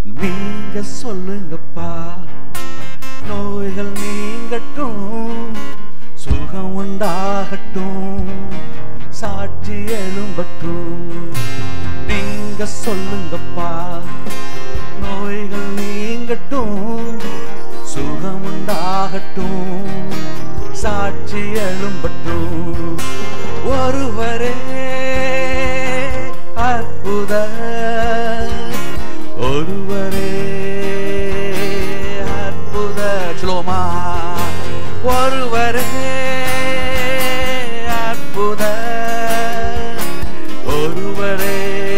நீங்க சொல்லுங்கப்பா நோய்கள் நீங்கட்டும் சுகம் உண்டாகட்டும் சாட்சி எழும்பட்டும் நீங்க சொல்லுங்கப்பா நோய்கள் நீங்கட்டும் சுகம் உண்டாகட்டும் சாட்சி எழும்பட்டும் ஒருவரே அற்புத ஒருவரே அற்புத சொல்லுவோமா ஒருவரே அற்புத ஒருவரே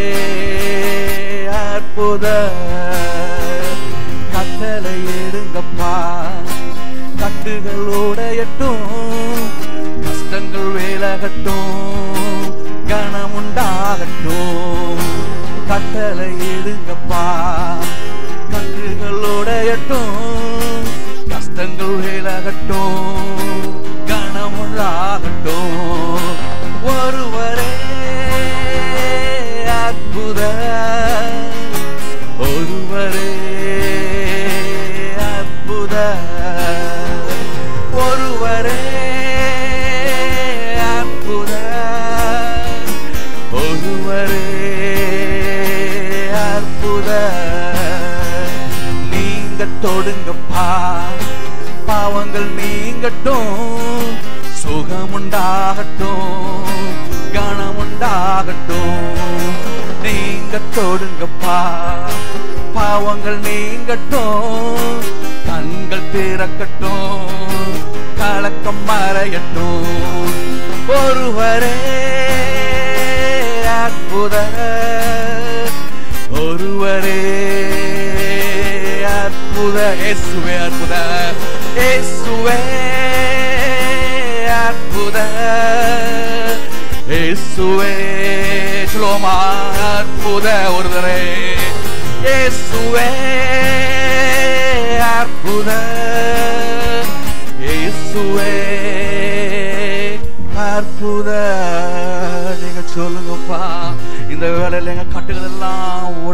அற்புத கட்டளை எடுங்கப்பா கட்டுகள் உடையட்டும் கஷ்டங்கள் வேலகட்டும் கணம் உண்டாகட்டும் கட்டளை எடுங்கப்பா கட்டுகள் உடையட்டும் கஷ்டங்கள் வேலகட்டும் கணம் உண்டாகட்டும் ஒருவரே அற்புத ஒருவரே அற்புத ஒருவரே அற்புத ஒருவரே அற்புத நீங்க தொடுங்கப்பா பாவங்கள் நீங்கட்டும் சுகம் உண்டாகட்டும் கணம் உண்டாகட்டும் நீங்க தொடுங்கப்பா பாவங்கள் நீங்கட்டும் கண்கள் திறக்கட்டும் கலக்கம் மறையட்டும் ஒருவரே அற்புத ஒருவரே அற்புத இயேசுவே அற்புத இயேசுவே அற்புத இயேசுவே சொல்லுவோமா அற்புத ஒருவரே இயேசுவே அற்புத இயேசுவே அற்புத நீங்க சொல்லுங்கப்பா இந்த வேலையில எங்க கட்டுகளெல்லாம்